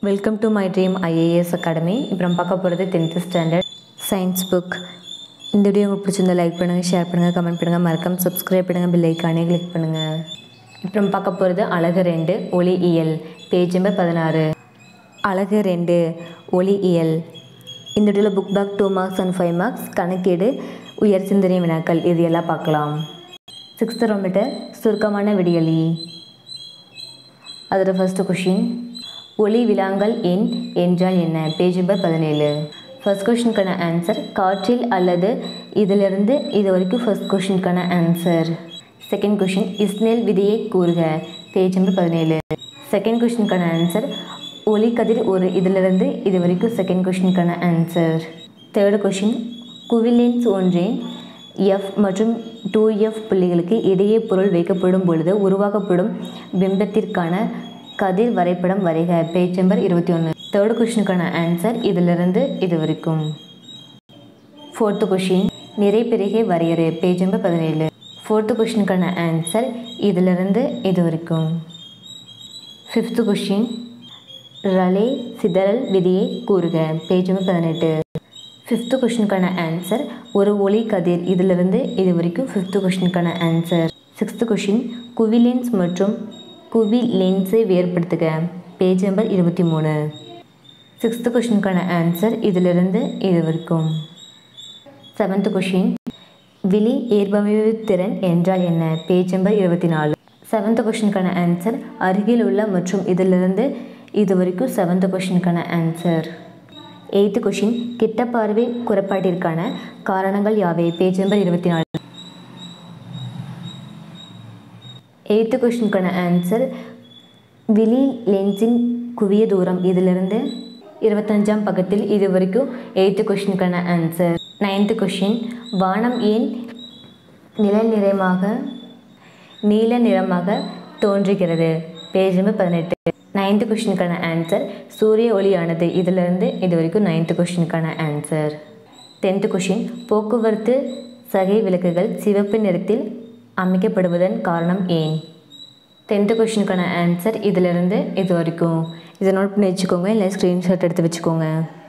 welcome to my dream IAS academy இப்போ நம்ம பார்க்க போகிறது டென்த்து ஸ்டாண்டர்ட் சயின்ஸ் புக் இந்த வீடியோ உங்களுக்கு பிடிச்சிருந்தா லைக் பண்ணுங்கள் ஷேர் பண்ணுங்கள் கமெண்ட் பண்ணுங்கள் மறக்காம சப்ஸ்கிரைப் பண்ணுங்கள் பில் ஐக்கானே கிளிக் பண்ணுங்கள் இப்போ நம்ம பார்க்க போகிறது அழகு ரெண்டு ஒளி இயல் பேஜ் நம்பர் பதினாறு அழகு ரெண்டு ஒளி இயல் இந்த வீடியோவில் book back two marks and five marks கணக்கீடு உயர் சிந்தனை வினாக்கள் இது எல்லாம் பார்க்கலாம் சிக்ஸ்த் ரோமீட்டர் சுருக்கமான விடியலி அதோட ஃபர்ஸ்ட் கொஷின் ஒளி விலாங்கல் எண் என்றால் என்ன பேஜ் நம்பர் பதினேழு ஃபர்ஸ்ட் கொஷினுக்கான ஆன்சர் காற்றில் அல்லது இதிலிருந்து இது வரைக்கும் ஃபர்ஸ்ட் கொஷினுக்கான ஆன்சர் செகண்ட் கொஷின் இஸ்னேல் விதியை கூறுக பேஜ் நம்பர் பதினேழு செகண்ட் கொஷினுக்கான ஆன்சர் ஒளி கதிர் ஒரு இதிலிருந்து இது வரைக்கும் செகண்ட் கொஷினுக்கான ஆன்சர் தேர்டு கொஷின் குவிலென்ஸ் ஒன்றின் எஃப் மற்றும் டூ எஃப் புள்ளிகளுக்கு இடையே பொருள் வைக்கப்படும் பொழுது உருவாக்கப்படும் பிம்பத்திற்கான கதிர் வரைபடம் வரைக பேஜ் நம்பர் இருபத்தி ஒன்று தேர்டு கொஷினுக்கான ஆன்சர் இதிலிருந்து இது வரைக்கும் ஃபோர்த்து கொஷின் நிறைப்பெருகை வரையறு பேஜ் நம்பர் பதினேழு ஃபோர்த்து கொஷினுக்கான ஆன்சர் இதிலிருந்து இது வரைக்கும் ஃபிஃப்த்து கொஷின் ரலே சிதறல் விதியை கூறுக பேஜ் நம்பர் பதினெட்டு ஃபிஃப்த்து கொஷினுக்கான ஆன்சர் ஒரு ஒளி கதிர் இதிலிருந்து இது வரைக்கும் fifth question answer sixth question குவி லென்ஸ் மற்றும் குவி லென்ஸை வேறுபடுத்துக பேஜ் நம்பர் இருபத்தி மூணு சிக்ஸ்த்து கொஷினுக்கான ஆன்சர் இதிலிருந்து இது வரைக்கும் செவன்த்து கொஷின் விழி ஏற்பமைவு திறன் என்றால் என்ன பேஜ் நம்பர் இருபத்தி நாலு செவன்த்து கொஷினுக்கான ஆன்சர் அருகில் உள்ள மற்றும் இதிலிருந்து இது வரைக்கும் seventh question answer eighth question கிட்ட பார்வை குறைபாட்டிற்கான காரணங்கள் யாவை பேஜ் நம்பர் இருபத்தி நாலு எயித்து கொஷினுக்கான ஆன்சர் விழி லென்ஸின் குவிய தூரம் இதிலிருந்து இருபத்தஞ்சாம் பக்கத்தில் இது வரைக்கும் eighth question answer ninth question வானம் ஏன் நில நிறமாக நீல நிறமாக தோன்றுகிறது பேஜ் நம்பர் பதினெட்டு நைன்த்து கொஷினுக்கான ஆன்சர் சூரிய ஒளியானது இதிலிருந்து இது வரைக்கும் ninth question answer tenth question போக்குவரத்து சகை விளக்குகள் சிவப்பு நிறத்தில் அமைக்கப்படுவதன் காரணம் ஏன் டென்த்து கொஷினுக்கான ஆன்சர் இதிலிருந்து இது வரைக்கும் இதை நோட் பண்ணி வச்சுக்கோங்க இல்லை ஸ்க்ரீன்ஷாட் எடுத்து வச்சுக்கோங்க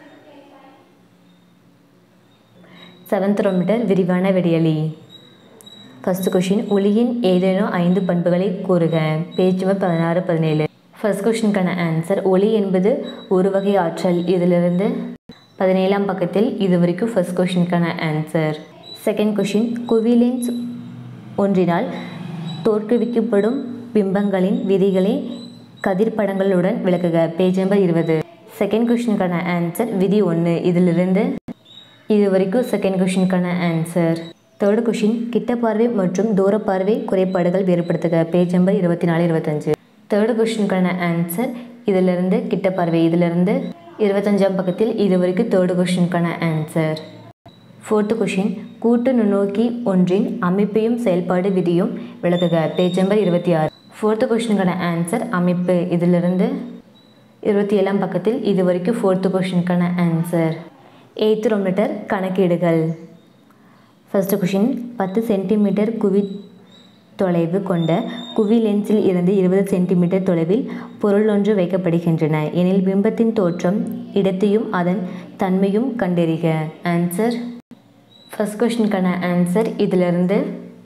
செவன்த் ரோமீட்டர் விரிவான விடியலி ஃபஸ்ட் கொஷின் ஒளியின் ஏதேனும் ஐந்து பண்புகளை கூறுக பேஜ் நம்பர் பதினாறு பதினேழு ஃபர்ஸ்ட் கொஷினுக்கான ஆன்சர் ஒளி என்பது ஒரு வகை ஆற்றல் இதிலிருந்து பதினேழாம் பக்கத்தில் இது வரைக்கும் ஃபர்ஸ்ட் கொஷினுக்கான ஆன்சர் செகண்ட் கொஷின் குவிலென்ஸ் ஒன்றினால் தோற்றுவிக்கப்படும் பிம்பங்களின் விதிகளை கதிர்படங்களுடன் விளக்குக பேஜ் நம்பர் இருபது செகண்ட் கொஷினுக்கான ஆன்சர் விதி ஒன்று இதிலிருந்து இது வரைக்கும் செகண்ட் கொஷினுக்கான ஆன்சர் தேர்டு கொஷின் கிட்ட பார்வை மற்றும் தூர பார்வை குறைபாடுகள் வேறுபடுத்துக பேஜ் நம்பர் இருபத்தி நாலு இருபத்தஞ்சு தேர்டு கொஷினுக்கான ஆன்சர் இதிலிருந்து கிட்ட பார்வை இதிலிருந்து இருபத்தஞ்சாம் பக்கத்தில் இது வரைக்கும் தேர்டு கொஷினுக்கான ஆன்சர் ஃபோர்த்து கொஷின் கூட்டு நுண்ணோக்கி ஒன்றின் அமைப்பையும் செயல்பாடு விதியும் விளக்குக பேஜ் நம்பர் இருபத்தி ஆறு ஃபோர்த்து கொஷினுக்கான ஆன்சர் அமைப்பு இதிலிருந்து இருபத்தி ஏழாம் பக்கத்தில் இது வரைக்கும் ஃபோர்த்து கொஷினுக்கான ஆன்சர் எயித்து ரோமீட்டர் கணக்கீடுகள் ஃபஸ்ட்டு கொஷின் பத்து சென்டிமீட்டர் குவி தொலைவு கொண்ட குவி லென்ஸில் இருந்து இருபது சென்டிமீட்டர் தொலைவில் பொருள் ஒன்று வைக்கப்படுகின்றன எனில் பிம்பத்தின் தோற்றம் இடத்தையும் அதன் தன்மையும் கண்டறிக ஆன்சர் ஃபஸ்ட் கொஷினுக்கான ஆன்சர் இதிலிருந்து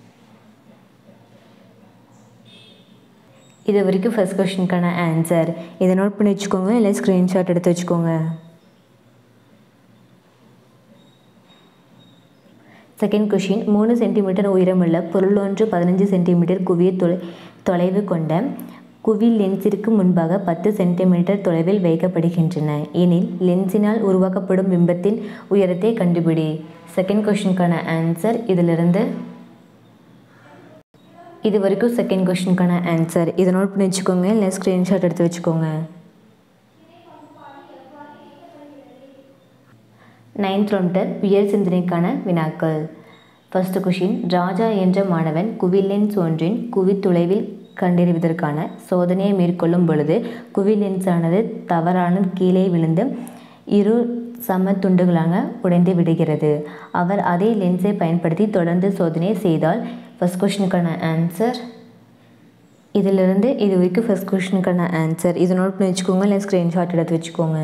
இது வரைக்கும் ஃபஸ்ட் கொஷினுக்கான ஆன்சர் இதை நோட் பண்ணி வச்சுக்கோங்க இல்லை ஸ்க்ரீன்ஷாட் எடுத்து வச்சுக்கோங்க செகண்ட் கொஷின் மூணு சென்டிமீட்டர் உயரமுள்ள பொருள் ஒன்று பதினஞ்சு சென்டிமீட்டர் குவிய தொலை தொலைவு கொண்ட குவி லென்ஸிற்கு முன்பாக பத்து சென்டிமீட்டர் தொலைவில் வைக்கப்படுகின்றன எனில் லென்ஸினால் உருவாக்கப்படும் பிம்பத்தின் உயரத்தை கண்டுபிடி செகண்ட் கொஷினுக்கான ஆன்சர் இதிலிருந்து இது வரைக்கும் செகண்ட் கொஷினுக்கான ஆன்சர் இதை நோட் பண்ணி வச்சுக்கோங்க இல்லை ஸ்க்ரீன்ஷாட் எடுத்து வச்சுக்கோங்க நைன்த் ரொம்டர் உயர் சிந்தனைக்கான வினாக்கள் ஃபர்ஸ்ட் கொஷின் ராஜா என்ற மாணவன் குவிலென்ஸ் ஒன்றின் குவித்துளைவில் கண்டறிவதற்கான சோதனையை மேற்கொள்ளும் பொழுது குவிலென்ஸானது தவறான கீழே விழுந்து இரு சம துண்டுகளாக உடைந்து விடுகிறது அவர் அதே லென்ஸை பயன்படுத்தி தொடர்ந்து சோதனை செய்தால் ஃபஸ்ட் கொஷினுக்கான ஆன்சர் இதிலிருந்து இது வரைக்கும் ஃபஸ்ட் கொஷினுக்கான ஆன்சர் இதை நோட் பண்ணி வச்சுக்கோங்க இல்லை ஸ்க்ரீன்ஷாட் எடுத்து வச்சுக்கோங்க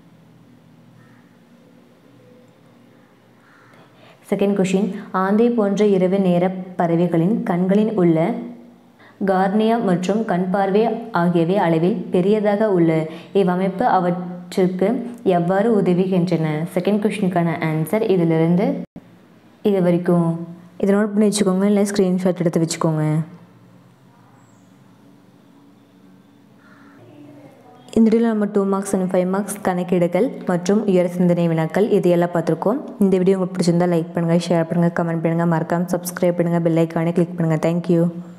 செகண்ட் கொஷின் ஆந்தை போன்ற இரவு நேர பறவைகளின் கண்களில் உள்ள கார்னியா மற்றும் கண் பார்வை ஆகியவை அளவில் பெரியதாக உள்ள இவ்வமைப்பு அவற்றுக்கு எவ்வாறு உதவுகின்றன செகண்ட் கொஷினுக்கான ஆன்சர் இதிலிருந்து இது வரைக்கும் இதை நோட் பண்ணி வச்சுக்கோங்க இல்லை ஸ்க்ரீன்ஷாட் எடுத்து வச்சுக்கோங்க இந்த வீடியோவில் நம்ம two marks and five marks கணக்கீடுகள் மற்றும் உயர் சிந்தனை வினாக்கள் இது எல்லாம் பார்த்துருக்கோம் இந்த வீடியோ உங்களுக்கு பிடிச்சிருந்தா லைக் பண்ணுங்கள் ஷேர் பண்ணுங்கள் கமெண்ட் பண்ணுங்கள் மறக்காமல் சப்ஸ்கிரைப் பண்ணுங்கள் பெல் ஐக்கானே கிளிக் பண்ணுங்கள் தேங்க்யூ